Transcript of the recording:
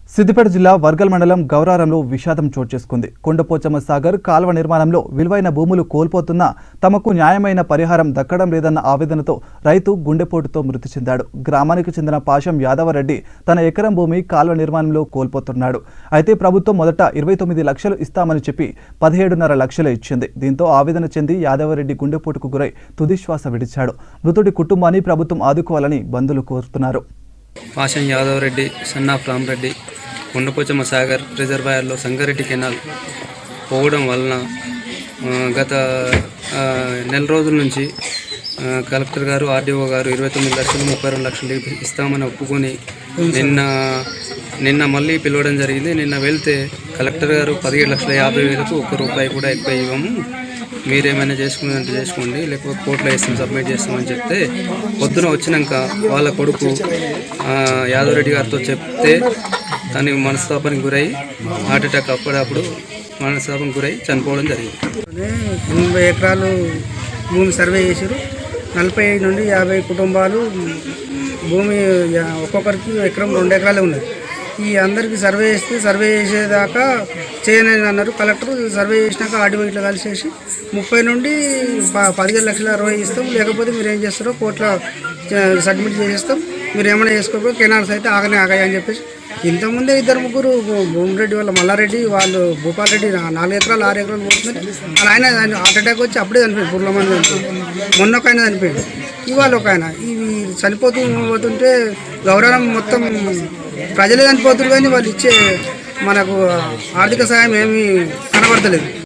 సిద్దిపేట జిల్లా వర్గల్ మండలం గౌరారంలో విషాదం చోటు చేసుకుంది కొండపోచమ్మ సాగర్ కాల్వ నిర్మాణంలో విలువైన భూములు కోల్పోతున్నా తమకు న్యాయమైన పరిహారం దక్కడం లేదన్న ఆవేదనతో రైతు గుండెపోటుతో మృతి చెందాడు గ్రామానికి చెందిన పాశం యాదవరెడ్డి తన ఎకరం భూమి కాల్వ నిర్మాణంలో కోల్పోతున్నాడు అయితే ప్రభుత్వం మొదట ఇరవై తొమ్మిది లక్షలు ఇస్తామని చెప్పి పదిహేడున్నర లక్షలు ఇచ్చింది దీంతో ఆవేదన చెంది యాదవరెడ్డి గుండెపోటుకు గురై తుదిశ్వాస విడిచాడు మృతుడి కుటుంబాన్ని ప్రభుత్వం ఆదుకోవాలని బంధువులు కోరుతున్నారు పాషం యాదవ్ రెడ్డి సన్ ఆఫ్ రామరెడ్డి కొండపోచమ్మ సాగర్ రిజర్వాయర్లో సంగారెడ్డి కెనాల్ పోవడం వలన ఆ, గత ఆ, నెల రోజుల నుంచి ఆ, కలెక్టర్ గారు ఆర్డీఓ గారు ఇరవై తొమ్మిది లక్షలు ముప్పై రెండు లక్షలు ఇస్తామని ఒప్పుకొని నిన్న నిన్న మళ్ళీ పిలవడం జరిగింది నిన్న వెళ్తే కలెక్టర్ గారు పదిహేడు లక్షల యాభై వేలకు ఒక్క రూపాయి కూడా ఎక్కువ ఇవ్వము మీరేమైనా చేసుకున్నదంటే చేసుకోండి లేకపోతే కోర్టులో వేస్తాం సబ్మిట్ చేస్తామని చెప్తే పొద్దున వచ్చినాక వాళ్ళ కొడుకు ఆ, యాదవ్ రెడ్డి గారితో చెప్తే తనకి మనస్తాపానికి గురై హార్ట్ అటాక్ అప్పుడప్పుడు మనస్తాపానికి గురై చనిపోవడం జరిగింది ఎనభై ఎకరాలు భూమి సర్వే చేసారు నలభై ఐదు నుండి యాభై కుటుంబాలు భూమి యా- ఒక్కొక్కరికి ఎకరం రెండు ఎకరాలే ఉన్నాయి ఈ అందరికి సర్వే చేస్తే సర్వే చేసేదాకా చేయనని అన్నారు కలెక్టర్ సర్వే చేసినాక ఆడియో ఇట్లా కలిసేసి ముప్పై నుండి ప- పదిహేను లక్షల అరవై ఇస్తాం లేకపోతే మీరు ఏం చేస్తారో కోర్టులో చ- సబ్మిట్ చేసేస్తాం మీరు ఏమైనా చేసుకోకపోతే కెనాల్స్ అయితే ఆగనే ఆగాయి అని చెప్పేసి ఇంతకుముందే ఇద్దరు ముగ్గురు భూమిరెడ్డి వాళ్ళ మల్లారెడ్డి వాళ్ళు భూపాల్ రెడ్డి నా- నాలుగు ఎకరాలు ఆరు ఎకరాలు పోతుంది అలా ఆయన ఆయన హార్ట్ అటాక్ వచ్చి అప్పుడే చనిపోయింది పుర్ల మంది చనిపోయింది మొన్న ఒక ఆయన చనిపోయింది ఇవాళ ఒక ఆయన ఇవి చనిపోతూ పోతుంటే గౌరవం మొత్తం ప్రజలే చనిపోతున్నారు కానీ వాళ్ళు ఇచ్చే మనకు ఆర్థిక సాయం ఏమీ కనబడతలేదు